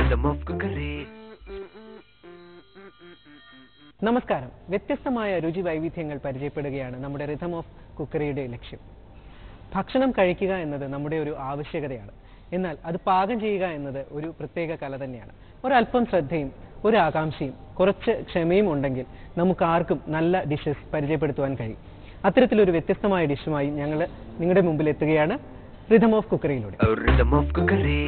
rhythm of cookery. നമസ്കാരം വ്യത്യസ്തമായ രുചി വൈവിധ്യങ്ങൾ പരിചയപ്പെടുകയാണ് നമ്മുടെ റിഥം ഓഫ് കുക്കറിയുടെ ലക്ഷ്യം ഭക്ഷണം കഴിക്കുക എന്നത് നമ്മുടെ ഒരു ആവശ്യകതയാണ് എന്നാൽ അത് പാകം ചെയ്യുക എന്നത് ഒരു പ്രത്യേക കല തന്നെയാണ് ഒരല്പം ശ്രദ്ധയും ഒരു ആകാംക്ഷയും കുറച്ച് ക്ഷമയും ഉണ്ടെങ്കിൽ നമുക്ക് ആർക്കും നല്ല ഡിഷസ് പരിചയപ്പെടുത്തുവാൻ കഴിയും അത്തരത്തിലൊരു വ്യത്യസ്തമായ ഡിഷുമായി ഞങ്ങൾ നിങ്ങളുടെ മുമ്പിൽ എത്തുകയാണ് റിഥം ഓഫ് കുക്കറിയിലൂടെ A rhythm of cookery.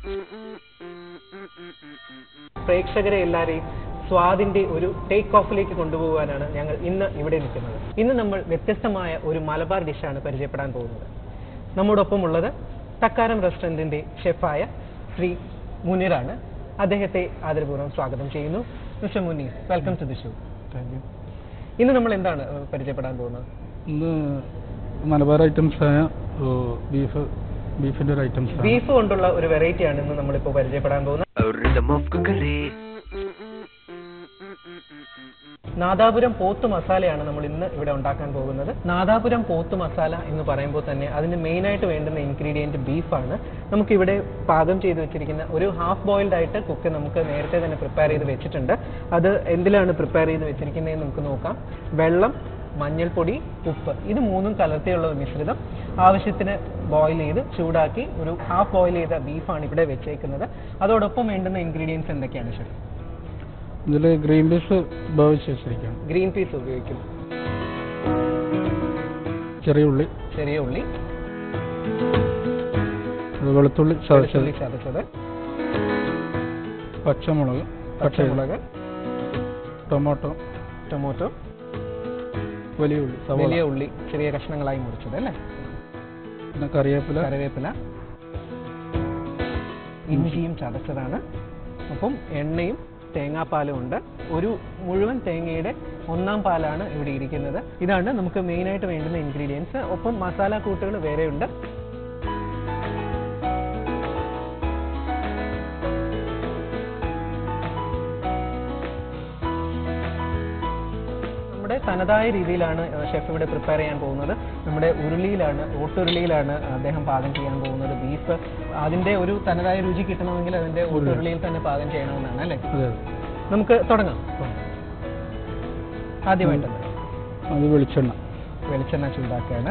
പ്രേക്ഷകരെ എല്ലാവരെയും സ്വാദിന്റെ ഒരു ടേക്ക് ഓഫിലേക്ക് കൊണ്ടുപോകാനാണ് ഞങ്ങൾ ഇന്ന് ഇവിടെ നിൽക്കുന്നത് ഇന്ന് നമ്മൾ വ്യത്യസ്തമായ ഒരു മലബാർ ഡിഷാണ് പരിചയപ്പെടാൻ പോകുന്നത് നമ്മോടൊപ്പം ഉള്ളത് തക്കാരം റെസ്റ്റോറന്റിന്റെ ഷെഫായ ശ്രീ മുനീറാണ് അദ്ദേഹത്തെ ആദരപൂർവ്വം സ്വാഗതം ചെയ്യുന്നു mister Muneer welcome to the show ഇന്ന് നമ്മൾ എന്താണ് ഏഹ്, പരിചയപ്പെടാൻ പോകുന്നത് ഇന്ന് മലബാർ ഐറ്റംസ് ആയ ബീഫ് ബീഫിന്റെ ഒരു ഐറ്റംസ് ആണ് ബീഫ് കൊണ്ടുള്ള ഒരു വെറൈറ്റിയാണ് ഇന്ന് നമ്മളിപ്പോൾ പരിചയപ്പെടാൻ പോകുന്നത് A rhythm of cookery. Nadapuram പോത്ത് മസാലയാണ് നമ്മൾ ഇന്ന് ഇവിടെ ഉണ്ടാക്കാൻ പോകുന്നത് നാദാപുരം പോത്ത് മസാല എന്ന് പറയുമ്പോൾ തന്നെ അതിന് മെയിൻ ആയിട്ട് വേണ്ടുന്ന ഇൻഗ്രീഡിയൻറ്റ് ബീഫാണ് നമുക്കിവിടെ പാകം ചെയ്ത് വെച്ചിരിക്കുന്ന ഒരു ഹാഫ് ബോയിൽഡ് ആയിട്ട് കുക്ക് നമുക്ക് നേരത്തെ തന്നെ പ്രിപ്പയർ ചെയ്ത് വെച്ചിട്ടുണ്ട് അത് എന്തിലാണ് പ്രിപ്പയർ ചെയ്ത് വെച്ചിരിക്കുന്നതെന്ന് നമുക്ക് നോക്കാം വെള്ളം മഞ്ഞൾപ്പൊടി ഉപ്പ് ഇത് മൂന്നും കലർത്തിയുള്ള ഒരു മിശ്രിതം ആവശ്യത്തിന് ബോയിൽ ചെയ്ത് ചൂടാക്കി ഒരു ഹാഫ് ബോയിൽ ചെയ്ത ബീഫാണ് ഇവിടെ വെച്ചേക്കുന്നത് അതോടൊപ്പം വേണ്ടുന്ന ഇൻഗ്രീഡിയൻസ് എന്തൊക്കെയാണ് ഷെഫ് ഇതിൽ ഗ്രീൻ പീസ് ഉപയോഗിച്ച് വെച്ചിരിക്കുകയാണ് ഗ്രീൻ പീസ് ഉപയോഗിക്കും ചെറിയ ഉള്ളി ചെറിയ ഉള്ളി അത് വെളുത്തുള്ളി ചതച്ചത് വെളുത്തുള്ളി ചതച്ചത് പച്ചമുളക് കട്ട് ചെയ്ത് പച്ചമുളക് ടൊമാറ്റോ ടൊമാറ്റോ വലിയ ഉള്ളി സവാള വലിയ ഉള്ളി ചെറിയ കഷ്ണങ്ങളായി മുറിച്ചത് അല്ലേ പിന്നെ കറിവേപ്പില കറിവേപ്പില ഇഞ്ചിയും ചതച്ചതാണ് ഒപ്പം എണ്ണയും തേങ്ങാപ്പാലും ഉണ്ട് ഒരു മുഴുവൻ തേങ്ങയുടെ ഒന്നാം പാലാണ് ഇവിടെ ഇരിക്കുന്നത് ഇതാണ് നമുക്ക് മെയിൻ ആയിട്ട് വേണ്ടുന്ന ഇൻഗ്രീഡിയൻസ് ഒപ്പം മസാല കൂട്ടുകൾ വേറെയുണ്ട് നമ്മുടെ തനതായ രീതിയിലാണ് ഷെഫ് ഇവിടെ പ്രിപ്പയർ ചെയ്യാൻ പോകുന്നത് നമ്മുടെ ഉരുളിയിലാണ് ഓട്ടുരുളിയിലാണ് അദ്ദേഹം പാകം ചെയ്യാൻ പോകുന്നത് ബീഫ് അതിന്റെ ഒരു തനതായ രുചി കിട്ടണമെങ്കിൽ അതിന്റെ ഓട്ടുരുളിയിൽ തന്നെ പാകം ചെയ്യണമെന്നാണ് അല്ലേ അതെ അതെ നമുക്ക് തുടങ്ങാം ആദ്യമായിട്ട് അത് വെളിച്ചെണ്ണ വെളിച്ചെണ്ണ ചൂടാക്കുകയാണ്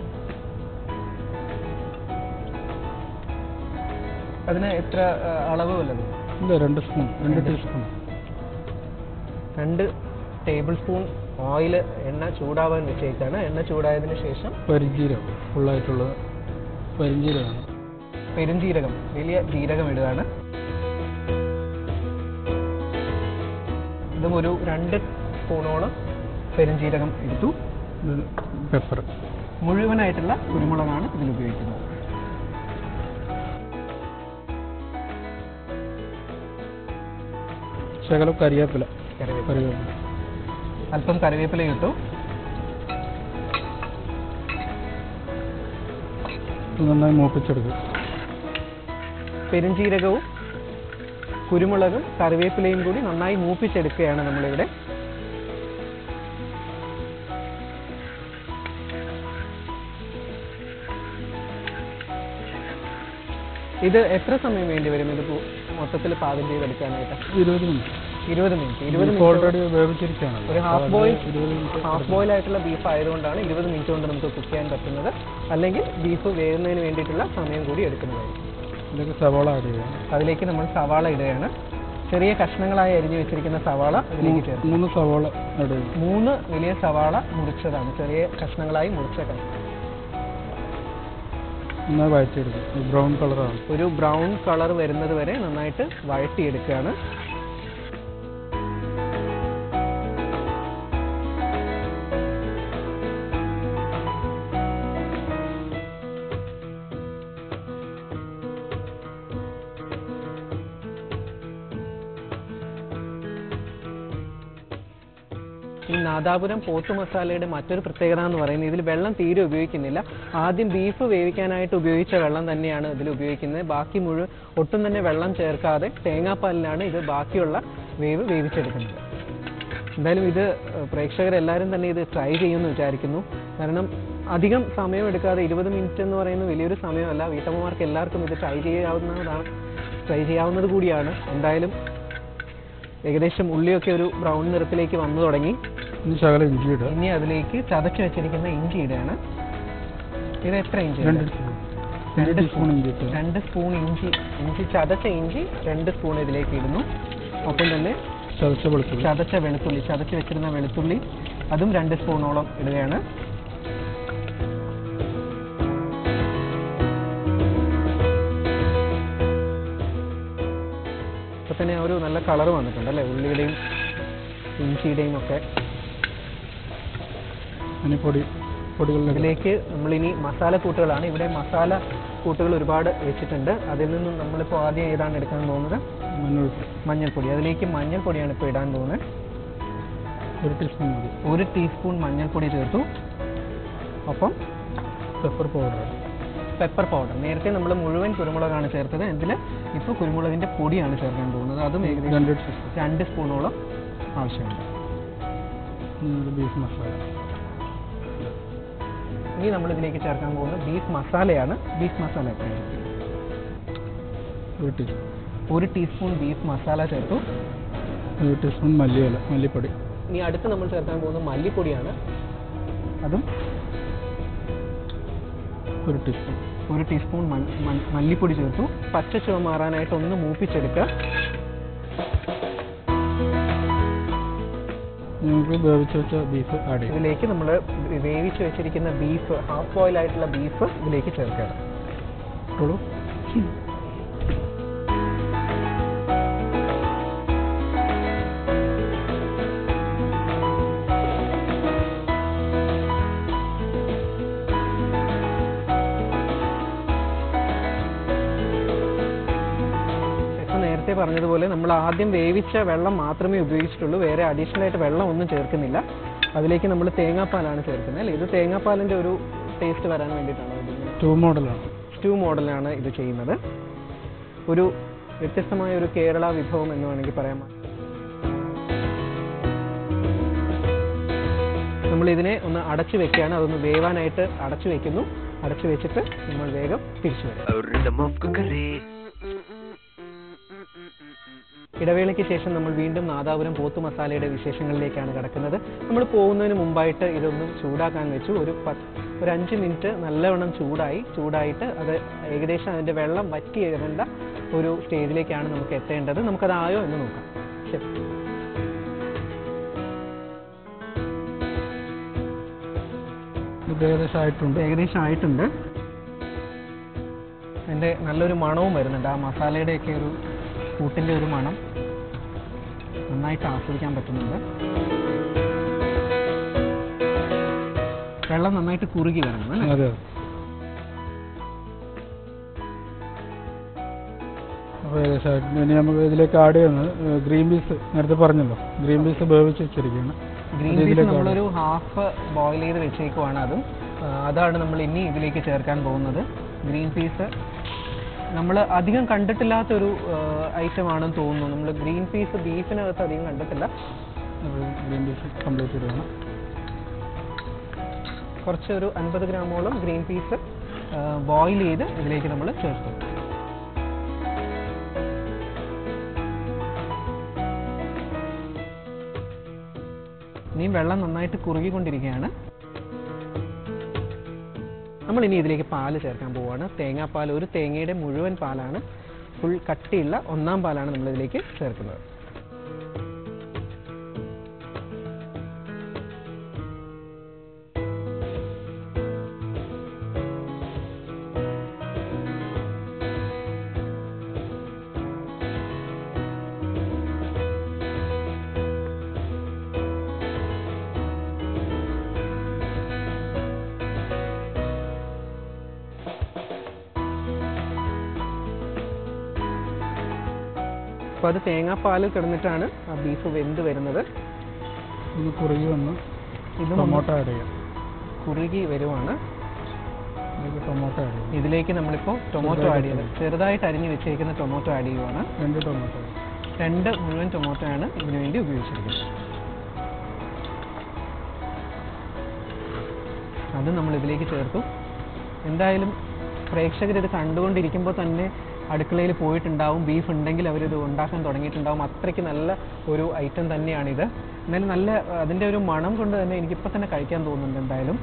അതിന് എത്ര ആ, അളവ് വല്ലത് ഇല്ല രണ്ട് സ്പൂൺ രണ്ട് ടീസ്പൂൺ രണ്ട് ടേബിൾ സ്പൂൺ ഓയിൽ എണ്ണ ചൂടാവാൻ വെച്ചേക്കാണ് എണ്ണ ചൂടായതിനു ശേഷം പരിഞ്ജീരകം ഫുള്ളായിട്ടുള്ളത് പരിഞ്ജീരകമാണ് പെരുംജീരകം വലിയ ജീരകം ഇടുകയാണ് ഇതും ഒരു രണ്ട് സ്പൂണോളം പെരുംജീരകം എടുത്തു ഇത് പെപ്പർ മുഴുവനായിട്ടുള്ള കുരുമുളകാണ് ഇതിൽ ഉപയോഗിക്കുന്നത് ശകലം കരിവേപ്പില കറിവേപ്പില കറിവേപ്പില അല്പം കറിവേപ്പില ഇട്ടു ഇത് നന്നായി മൂപ്പിച്ചെടുക്കുക പെരുംജീരകവും കുരുമുളകും കറിവേപ്പിലയും കൂടി നന്നായി മൂപ്പിച്ചെടുക്കുകയാണ് നമ്മളിവിടെ ഇത് എത്ര സമയം വേണ്ടി വരും ഇത് മൊത്തത്തിൽ പാകം ചെയ്തെടുക്കാനായിട്ട് ഇരുപത് മിനിറ്റ് ഇരുപത് മിനിറ്റ് ഇരുപത് ബീഫ് മിനിറ്റ് ഓൾറെഡി വേവിച്ചിരിക്കുകയാണല്ലോ ഒരു ഹാഫ് അപ്പോൾ അത് ബോയിൽ ഇരുപത് മിനിറ്റ് ഹാഫ് ബോയിൽ ആയിട്ടുള്ള ബീഫ് ആയതുകൊണ്ടാണ് ഇരുപത് മിനിറ്റ് കൊണ്ട് നമുക്ക് കുക്ക് ചെയ്യാൻ പറ്റുന്നത് അല്ലെങ്കിൽ ബീഫ് വേകുന്നതിന് വേണ്ടിയിട്ടുള്ള സമയം കൂടി എടുക്കുന്നതായിരിക്കും ഇതിലേക്ക് സവാള ആഡ് ചെയ്യാം അതിലേക്ക് നമ്മൾ സവാള ഇടുകയാണ് ചെറിയ കഷ്ണങ്ങളായി അരിഞ്ഞു വെച്ചിരിക്കുന്ന സവാള ഇതിലേക്ക് ചേർക്കും മൂന്ന് സവാള ആഡ് ചെയ്യും മൂന്ന് വലിയ സവാള മുറിച്ചതാണ് ചെറിയ കഷ്ണങ്ങളായി മുറിച്ച കഷ്ണം നന്നായി വഴറ്റിയെടുക്കും ബ്രൗൺ കളറാണ് ഒരു ബ്രൗൺ കളർ വരുന്നത് വരെ നന്നായിട്ട് വഴറ്റിയെടുക്കുകയാണ് ഈ നാദാപുരം പോത്ത് മസാലയുടെ മറ്റൊരു പ്രത്യേകത എന്ന് പറയുന്നത് ഇതിൽ വെള്ളം തീരെ ഉപയോഗിക്കുന്നില്ല ആദ്യം ബീഫ് വേവിക്കാനായിട്ട് ഉപയോഗിച്ച വെള്ളം തന്നെയാണ് ഇതിൽ ഉപയോഗിക്കുന്നത് ബാക്കി മുഴുവൻ ഒട്ടും തന്നെ വെള്ളം ചേർക്കാതെ തേങ്ങാപ്പാലിലാണ് ഇത് ബാക്കിയുള്ള വേവ് വേവിച്ചെടുക്കുന്നത് എന്തായാലും ഇത് ഏഹ്, പ്രേക്ഷകരെല്ലാവരും തന്നെ ഇത് ട്രൈ ചെയ്യുമെന്ന് വിചാരിക്കുന്നു കാരണം അധികം സമയം എടുക്കാതെ ഇരുപത് മിനിറ്റ് എന്ന് പറയുന്നത് വലിയൊരു സമയമല്ല വീട്ടമ്മമാർക്ക് എല്ലാവർക്കും ഇത് ട്രൈ ചെയ്യാവുന്നതാണ് ട്രൈ ചെയ്യാവുന്നത് കൂടിയാണ് എന്തായാലും ഏകദേശം ഉള്ളിയൊക്കെ ഒരു ബ്രൗൺ നിറത്തിലേക്ക് വന്നു തുടങ്ങി ഇനി ശകലം ഇഞ്ചി ഇടുക ഇനി അതിലേക്ക് ചതച്ച് വെച്ചിരിക്കുന്ന ഇഞ്ചി ഇടുകയാണ് ഇത് എത്ര ഇഞ്ചി രണ്ട് ഉണ്ട്? ടീസ്പൂൺ രണ്ട് ടീസ്പൂൺ ഇഞ്ചി ഇട്ട് രണ്ട് സ്പൂൺ ഇഞ്ചി ഇഞ്ചി ചതച്ച ഇഞ്ചി രണ്ട് സ്പൂൺ ഇതിലേക്ക് ഇടുന്നു ഒപ്പം തന്നെ ചതച്ച വെളുത്തുള്ളി ചതച്ച വെളുത്തുള്ളി ചതച്ച് വെച്ചിരുന്ന വെളുത്തുള്ളി അതും രണ്ട് സ്പൂണോളം ഇടുകയാണ് ഇപ്പൊ തന്നെ ഒരു നല്ല കളർ വന്നിട്ടുണ്ട് അല്ലേ ഉള്ളിയുടെയും ഇഞ്ചിയുടെയും ഒക്കെ ഇനി പൊടി പൊടികളിലേക്ക് ഇതിലേക്ക് നമ്മളിനി മസാല കൂട്ടുകളാണ് ഇവിടെ മസാല കൂട്ടുകൾ ഒരുപാട് വെച്ചിട്ടുണ്ട് അതിൽ നിന്നും നമ്മളിപ്പോൾ ആദ്യം ഏതാണ് എടുക്കാൻ പോകുന്നത് മഞ്ഞൾപ്പൊടി മഞ്ഞൾപ്പൊടി അതിലേക്ക് മഞ്ഞൾപ്പൊടിയാണ് ഇപ്പോൾ ഇടാൻ പോകുന്നത് ഒരു ടീസ്പൂൺ മതി ഒരു ടീസ്പൂൺ മഞ്ഞൾപ്പൊടി ചേർത്തു ഒപ്പം പെപ്പർ പൗഡർ പെപ്പർ പൗഡർ നേരത്തെ നമ്മൾ മുഴുവൻ കുരുമുളകാണ് ചേർത്തത് ഇതിൽ ഇപ്പോൾ കുരുമുളകിൻ്റെ പൊടിയാണ് ചേർക്കാൻ പോകുന്നത് അതും ഏകദേശം രണ്ട് ടീസ്പൂൺ രണ്ട് സ്പൂണോളം ആവശ്യമുണ്ട് ബീഫ് മസാല ഇനി നമ്മൾ ഇതിലേക്ക് ചേർക്കാൻ പോകുന്നത് ബീഫ് മസാലയാണ് ബീഫ് മസാല എത്രയാണ് ഒരു ടീസ്പൂൺ ഒരു ടീസ്പൂൺ ബീഫ് മസാല ചേർത്തു ഒരു ടീസ്പൂൺ മല്ലിയില മല്ലിപ്പൊടി ഇനി അടുത്ത് നമ്മൾ ചേർക്കാൻ പോകുന്നത് മല്ലിപ്പൊടിയാണ് അതും ഒരു ടീസ്പൂൺ ഒരു ടീസ്പൂൺ മൺ- മൺ- മല്ലിപ്പൊടി ചേർത്തു പച്ച ചുവ മാറാനായിട്ട് ഒന്ന് മൂപ്പിച്ചെടുക്കുക നമുക്ക് വേവിച്ച് വെച്ച ബീഫ് ആഡ് ചെയ്യാം ഇതിലേക്ക് നമ്മൾ വേവിച്ച് വെച്ചിരിക്കുന്ന ബീഫ് ഹാഫ് ബോയിൽ ആയിട്ടുള്ള ബീഫ് ഇതിലേക്ക് ചേർക്കണം ഇട്ടോളൂ ഇപ്പം നേരത്തെ പറഞ്ഞതുപോലെ നമ്മൾ ആദ്യം വേവിച്ച വെള്ളം മാത്രമേ ഉപയോഗിച്ചിട്ടുള്ളൂ വേറെ അഡീഷണൽ ആയിട്ട് വെള്ളം ഒന്നും ചേർക്കുന്നില്ല അതിലേക്ക് നമ്മൾ തേങ്ങാപ്പാലാണ് ചേർക്കുന്നത് അല്ലേ ഇത് തേങ്ങാപ്പാലിൻ്റെ ഒരു ടേസ്റ്റ് വരാൻ വേണ്ടിയിട്ടാണ് ഇതിങ്ങനെ ടൂ മോഡലാണ് സ്റ്റൂ മോഡലാണ് ഇത് ചെയ്യുന്നത് ഒരു വ്യത്യസ്തമായ ഒരു കേരള വിഭവം എന്ന് വേണമെങ്കിൽ പറയാം നമ്മൾ ഇതിനെ ഒന്ന് അടച്ചു വെക്കുകയാണ് അതൊന്ന് വേവാനായിട്ട് അടച്ചു വെക്കുന്നു അടച്ചു വെച്ചിട്ട് നമ്മൾ വേഗം തിരിച്ചു വരും A rhythm of cookery. ഇടവേളയ്ക്ക് ശേഷം നമ്മൾ വീണ്ടും നാദാപുരം പോത്തു മസാലയുടെ വിശേഷങ്ങളിലേക്കാണ് കിടക്കുന്നത് നമ്മൾ പോകുന്നതിന് മുമ്പായിട്ട് ഇതൊന്നും ചൂടാക്കാൻ വെച്ചു ഒരു പത്ത് ഒരു അഞ്ച് മിനിറ്റ് നല്ലവണ്ണം ചൂടായി ചൂടായിട്ട് അത് ഏകദേശം അതിൻ്റെ വെള്ളം വറ്റി ഇറണ്ട ഒരു സ്റ്റേജിലേക്കാണ് നമുക്ക് എത്തേണ്ടത് നമുക്കതായോ എന്ന് നോക്കാം ശരി ഇത് ഏകദേശം ആയിട്ടുണ്ട് ഇത് ഏകദേശം ആയിട്ടുണ്ട് അതിൻ്റെ നല്ലൊരു മണവും വരുന്നുണ്ട് ആ മസാലയുടെയൊക്കെ ഒരു കൂട്ടിൻ്റെ ഒരു മണം നന്നായിട്ട് ആസ്വദിക്കാൻ പറ്റുന്നുണ്ട് വെള്ളം നന്നായിട്ട് കുറുകി വരണം അല്ലേ അതെ അപ്പോൾ ഏകദേശം ആയിട്ടുണ്ട് ഇനി നമുക്ക് ഇതിലേക്ക് ആഡ് ചെയ്യുന്നത് ഗ്രീൻ പീസ് നേരത്തെ പറഞ്ഞല്ലോ ഗ്രീൻ പീസ് വേവിച്ച് വെച്ചിരിക്കുകയാണ് ഗ്രീൻ അത് പീസ് ഇതിലേക്ക് add നമ്മളൊരു ഹാഫ് ബോയിൽ ചെയ്ത് വെച്ചേക്കുവാണ് അതും ആ, അതാണ് നമ്മൾ ഇനി ഇതിലേക്ക് ചേർക്കാൻ പോകുന്നത് ഗ്രീൻ പീസ് നമ്മൾ അധികം കണ്ടിട്ടില്ലാത്തൊരു ഐറ്റം ആണെന്ന് തോന്നുന്നു നമ്മൾ ഗ്രീൻ പീസ് ബീഫിനകത്ത് അധികം കണ്ടിട്ടില്ല അപ്പോൾ ഗ്രീൻ പീസ് കംപ്ലീറ്റ് ഇടുകയാണ് കുറച്ച് ഒരു അൻപത് ഗ്രാമോളം ഗ്രീൻ പീസ് ബോയിൽ ചെയ്ത് ഇതിലേക്ക് നമ്മൾ ചേർത്തു ഇനിയും വെള്ളം നന്നായിട്ട് കുറുകിക്കൊണ്ടിരിക്കുകയാണ് നമ്മൾ ഇനി ഇതിലേക്ക് പാല് ചേർക്കാൻ പോവുകയാണ് തേങ്ങാപ്പാൽ ഒരു തേങ്ങയുടെ മുഴുവൻ പാലാണ് ഫുൾ കട്ടിയുള്ള ഒന്നാം പാലാണ് നമ്മൾ ഇതിലേക്ക് ചേർക്കുന്നത് അപ്പോൾ അത് തേങ്ങാപ്പാൽ കിടന്നിട്ടാണ് ആ ബീഫ് വെന്ത് വരുന്നത് ഒന്ന് കുറുകി വന്ന് ഇത് ടൊമാറ്റോ ആഡ് ചെയ്യാം കുറുകി വരുവാണ് ഇതിലേക്ക് ടൊമാറ്റോ ആഡ് ചെയ്യാം ഇതിലേക്ക് നമ്മളിപ്പോൾ ടൊമാറ്റോ ആഡ് ചെയ്ത് ചെറുതായിട്ട് അരിഞ്ഞ് വെച്ചേക്കുന്ന ടൊമാറ്റോ ആഡ് ചെയ്യുവാണ് രണ്ട് ടൊമാറ്റോ രണ്ട് മുഴുവൻ ടൊമാറ്റോ ആണ് ഇതിനു വേണ്ടി ഉപയോഗിച്ചിരിക്കുന്നത് അത് നമ്മൾ ഇതിലേക്ക് ചേർത്തു എന്തായാലും പ്രേക്ഷകർ ഇത് കണ്ടുകൊണ്ടിരിക്കുമ്പോൾ തന്നെ അടുക്കളയിൽ പോയിട്ടുണ്ടാവും ബീഫ് ഉണ്ടെങ്കിൽ അവരിത് ഉണ്ടാക്കാൻ തുടങ്ങിയിട്ടുണ്ടാവും അത്രയ്ക്ക് നല്ല ഒരു ഐറ്റം തന്നെയാണിത് എന്നാലും നല്ല അതിൻ്റെ ഒരു മണം കൊണ്ട് തന്നെ എനിക്കിപ്പോൾ തന്നെ കഴിക്കാൻ തോന്നുന്നുണ്ട് എന്തായാലും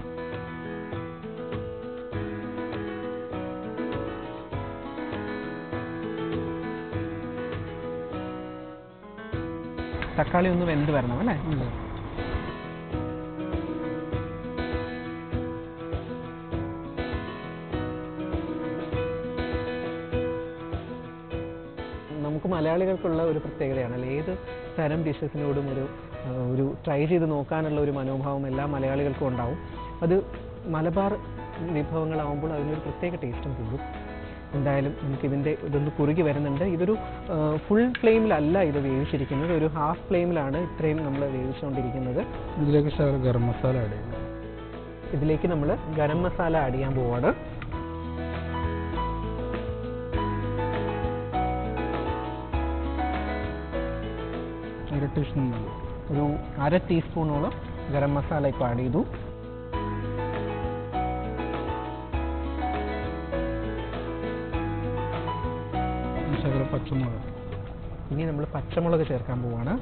തക്കാളി ഒന്ന് വെന്ത് വരണം അല്ലേ നമുക്ക് മലയാളികൾക്കുള്ള ഒരു പ്രത്യേകതയാണ് അല്ലേ ഏത് തരം ഡിഷസിനോടും ഒരു ആ, ഒരു ട്രൈ ചെയ്ത് നോക്കാനുള്ള ഒരു മനോഭാവം എല്ലാ മലയാളികൾക്കും ഉണ്ടാവും അത് മലബാർ വിഭവങ്ങളാവുമ്പോൾ അതിനൊരു പ്രത്യേക ടേസ്റ്റും കൂടും എന്തായാലും നമുക്കിതിൻ്റെ ഇതൊന്ന് കുറുകി വരുന്നുണ്ട് ഇതൊരു ഫുൾ ഫ്ലെയിമിലല്ല ഇത് വേവിച്ചിരിക്കുന്നത് ഒരു ഹാഫ് ഫ്ലെയിമിലാണ് ഇത്രയും നമ്മൾ വേവിച്ചുകൊണ്ടിരിക്കുന്നത് ഇതിലേക്ക് ശകലം ഗരം മസാല ആഡ് ചെയ്യും ഇതിലേക്ക് നമ്മൾ ഗരം മസാല ആഡ് ചെയ്യാൻ പോവാണ് ഒരു ടീസ്പൂൺ മതി ഒരു അര ടീസ്പൂണോളം ഗരം മസാല ഇപ്പോൾ ആഡ് ചെയ്തു ശകലം പച്ചമുളക് ഇനി നമ്മൾ പച്ചമുളക് ചേർക്കാൻ പോവാണ്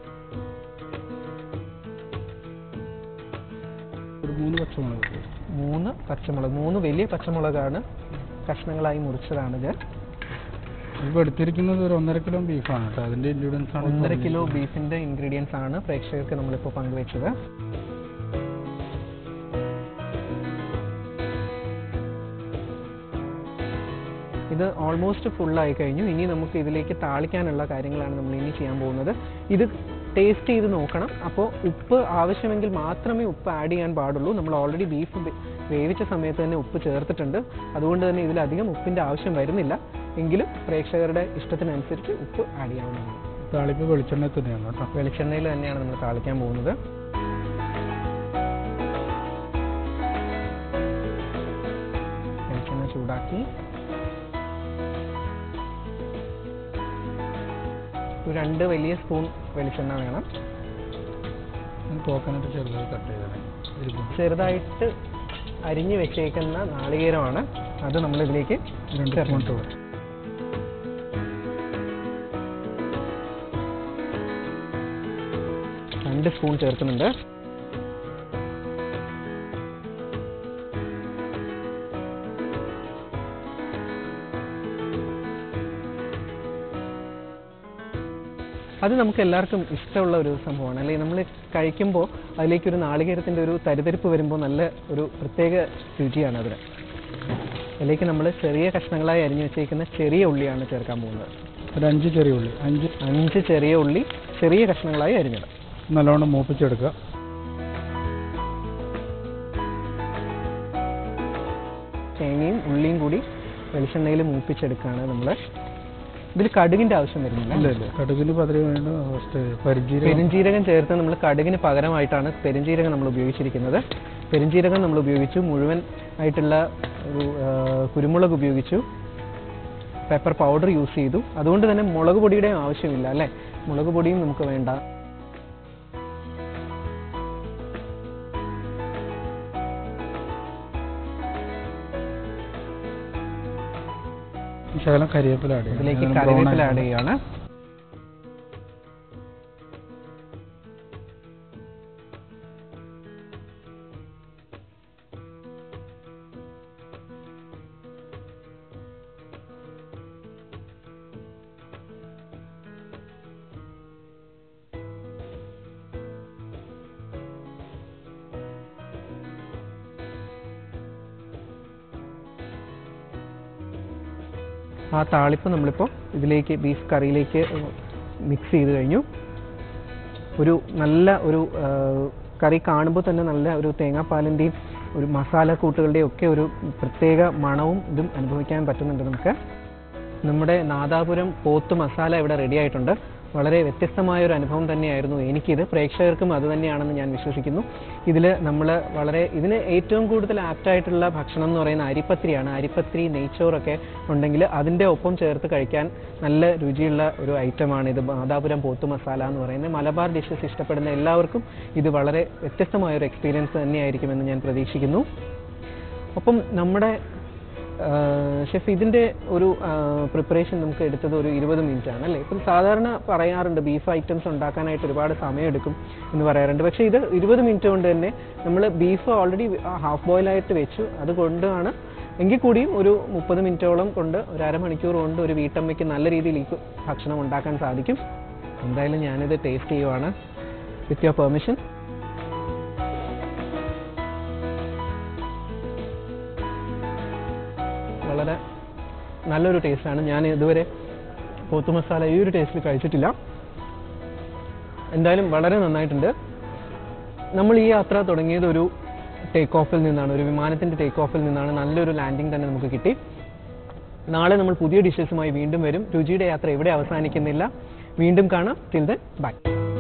ഒരു മൂന്ന് പച്ചമുളക് മൂന്ന് പച്ചമുളക് മൂന്ന് വലിയ പച്ചമുളകാണ് കഷ്ണങ്ങളായി മുറിച്ചതാണിത് ഇപ്പോൾ എടുത്തിരിക്കുന്നത് ഒരു ഒന്നര കിലോ ബീഫാണ് കേട്ടോ അതിൻ്റെ ഇൻഗ്രീഡിയൻസ് ആണ് ഒന്നര കിലോ ബീഫിന്റെ ഇൻഗ്രീഡിയൻസ് ആണ് പ്രേക്ഷകർക്ക് നമ്മളിപ്പോൾ പങ്കുവെച്ചത് ഇത് ഓൾമോസ്റ്റ് ഫുള്ളായി കഴിഞ്ഞു ഇനി നമുക്ക് ഇതിലേക്ക് താളിക്കാനുള്ള കാര്യങ്ങളാണ് നമ്മൾ ഇനി ചെയ്യാൻ പോകുന്നത് ഇത് ടേസ്റ്റ് ചെയ്ത് നോക്കണം അപ്പോൾ ഉപ്പ് ആവശ്യമെങ്കിൽ മാത്രമേ ഉപ്പ് ആഡ് ചെയ്യാൻ പാടുള്ളൂ നമ്മൾ ഓൾറെഡി ബീഫ് വേവിച്ച സമയത്ത് തന്നെ ഉപ്പ് ചേർത്തിട്ടുണ്ട് അതുകൊണ്ട് തന്നെ ഇതിലധികം ഉപ്പിൻ്റെ ആവശ്യം വരുന്നില്ല എങ്കിലും പ്രേക്ഷകരുടെ ഇഷ്ടത്തിനനുസരിച്ച് ഉപ്പ് ആഡ് ചെയ്യാവുന്നതാണ് താളിപ്പ് വെളിച്ചെണ്ണ തന്നെയാണ് കേട്ടോ വെളിച്ചെണ്ണയിൽ തന്നെയാണ് നമ്മൾ താളിക്കാൻ പോകുന്നത് വെളിച്ചെണ്ണ ചൂടാക്കി ഒരു രണ്ട് വലിയ സ്പൂൺ വെളിച്ചെണ്ണ വേണം കോക്കനട്ട് ചെറുതായി കട്ട് ചെയ്തേ ഇതിലിപ്പോൾ ചെറുതായിട്ട് അരിഞ്ഞു വെച്ചേക്കുന്ന നാളികേരമാണ് അത് നമ്മൾ ഇതിലേക്ക് രണ്ട് സ്പൂൺ ഇട്ട് കൊടുക്കും രണ്ട് സ്പൂൺ ചേർക്കുന്നുണ്ട് അത് നമുക്ക് എല്ലാവർക്കും ഇഷ്ടമുള്ള ഒരു സംഭവമാണ് അല്ലെങ്കിൽ നമ്മൾ കഴിക്കുമ്പോൾ അതിലേക്ക് ഒരു നാളികേരത്തിൻ്റെ ഒരു തരിതരിപ്പ് വരുമ്പോൾ നല്ല ഒരു പ്രത്യേക രുചിയാണ് അതിന് അതിലേക്ക് നമ്മൾ ചെറിയ കഷ്ണങ്ങളായി അരിഞ്ഞു വെച്ചേക്കുന്ന ചെറിയ ഉള്ളിയാണ് ചേർക്കാൻ പോകുന്നത് ഒരു അഞ്ച് ചെറിയ ഉള്ളി അഞ്ച് അഞ്ച് ചെറിയ ഉള്ളി ചെറിയ കഷ്ണങ്ങളായി അരിഞ്ഞത് നല്ലോണം മൂപ്പിച്ചെടുക്കുക തേങ്ങയും ഉള്ളിയും കൂടി വെളിച്ചെണ്ണയിൽ മൂപ്പിച്ചെടുക്കുകയാണ് നമ്മൾ ഇതിൽ കടുകിൻ്റെ ആവശ്യം വരുന്നില്ല ഇല്ല ഇല്ല കടുകിന് പതിന് വേണ്ട ഫസ്റ്റ് പരിചീരകം പെരുംജീരകം ചേർത്ത് നമ്മൾ കടുകിന് പകരമായിട്ടാണ് പെരുംജീരകം നമ്മൾ ഉപയോഗിച്ചിരിക്കുന്നത് പെരുംജീരകം നമ്മൾ ഉപയോഗിച്ചു മുഴുവൻ ആയിട്ടുള്ള ഒരു ആ, കുരുമുളക് ഉപയോഗിച്ചു പെപ്പർ പൗഡർ യൂസ് ചെയ്തു അതുകൊണ്ട് തന്നെ മുളക് പൊടിയുടെയും ആവശ്യമില്ല അല്ലേ മുളക് പൊടിയും നമുക്ക് വേണ്ട ശകലം കരിവേപ്പില ആഡ് ചെയ്യണം. ഇതിലേക്ക് ശകലം brown കറിവേപ്പില ആയി ആഡ് ചെയ്യുകയാണ് ആ താളിപ്പ് നമ്മളിപ്പോൾ ഇതിലേക്ക് ബീഫ് കറിയിലേക്ക് മിക്സ് ചെയ്ത് കഴിഞ്ഞു ഒരു നല്ല ഒരു ആ, കറി കാണുമ്പോൾ തന്നെ നല്ല ഒരു തേങ്ങാപ്പാലിൻ്റെയും ഒരു മസാലക്കൂട്ടുകളുടെയും ഒക്കെ ഒരു പ്രത്യേക മണവും ഇതും അനുഭവിക്കാൻ പറ്റുന്നുണ്ട് നമുക്ക് നമ്മുടെ നാദാപുരം പോത്ത് മസാല ഇവിടെ റെഡി ആയിട്ടുണ്ട് വളരെ വ്യത്യസ്തമായ ഒരു അനുഭവം തന്നെയായിരുന്നു എനിക്കിത് പ്രേക്ഷകർക്കും അത് തന്നെയാണെന്ന് ഞാൻ വിശ്വസിക്കുന്നു ഇതിൽ നമ്മൾ വളരെ ഇതിന് ഏറ്റവും കൂടുതൽ ആപ്റ്റായിട്ടുള്ള ഭക്ഷണം എന്ന് പറയുന്ന അരിപ്പത്രിയാണ് അരിപ്പത്രി നെയ്ച്ചോറൊക്കെ ഉണ്ടെങ്കിൽ അതിൻ്റെ ഒപ്പം ചേർത്ത് കഴിക്കാൻ നല്ല രുചിയുള്ള ഒരു ഐറ്റമാണ് ഇത് നാദാപുരം പോത്ത് മസാല എന്ന് പറയുന്നത് മലബാർ ഡിഷസ് ഇഷ്ടപ്പെടുന്ന എല്ലാവർക്കും ഇത് വളരെ വ്യത്യസ്തമായ ഒരു എക്സ്പീരിയൻസ് തന്നെയായിരിക്കുമെന്ന് ഞാൻ പ്രതീക്ഷിക്കുന്നു ഒപ്പം നമ്മുടെ ഷെഫ് ഇതിൻ്റെ ഒരു പ്രിപ്പറേഷൻ നമുക്ക് എടുത്തത് ഒരു ഇരുപത് മിനിറ്റ് ആണ് അല്ലേ ഇപ്പം സാധാരണ പറയാറുണ്ട് ബീഫ് ഐറ്റംസ് ഉണ്ടാക്കാനായിട്ട് ഒരുപാട് സമയം എടുക്കും എന്ന് പറയാറുണ്ട് പക്ഷേ ഇത് ഇരുപത് മിനിറ്റ് കൊണ്ട് തന്നെ നമ്മൾ ബീഫ് ഓൾറെഡി ഹാഫ് ബോയിലായിട്ട് വെച്ചു അതുകൊണ്ടാണ് എങ്കിൽ കൂടിയും ഒരു മുപ്പത് മിനിറ്റോളം കൊണ്ട് ഒരു അരമണിക്കൂർ കൊണ്ട് ഒരു വീട്ടമ്മയ്ക്ക് നല്ല രീതിയിൽ ഈ ഭക്ഷണം ഉണ്ടാക്കാൻ സാധിക്കും എന്തായാലും ഞാനിത് ടേസ്റ്റ് ചെയ്യുവാണ് വിത്ത് യുവർ പെർമിഷൻ വളരെ നല്ലൊരു ടേസ്റ്റാണ് ഞാൻ ഇതുവരെ പോത്തു മസാല ഈ ഒരു ടേസ്റ്റിൽ കഴിച്ചിട്ടില്ല എന്തായാലും വളരെ നന്നായിട്ടുണ്ട് നമ്മൾ ഈ യാത്ര തുടങ്ങിയത് ഒരു ടേക്ക് ഓഫിൽ നിന്നാണ് ഒരു വിമാനത്തിൻ്റെ ടേക്ക് ഓഫിൽ നിന്നാണ് നല്ലൊരു ലാൻഡിംഗ് തന്നെ നമുക്ക് കിട്ടി നാളെ നമ്മൾ പുതിയ ഡിഷസുമായി വീണ്ടും വരും രുചിയുടെ യാത്ര ഇവിടെ അവസാനിക്കുന്നില്ല വീണ്ടും കാണാം ടിൽ ദെൻ ബൈ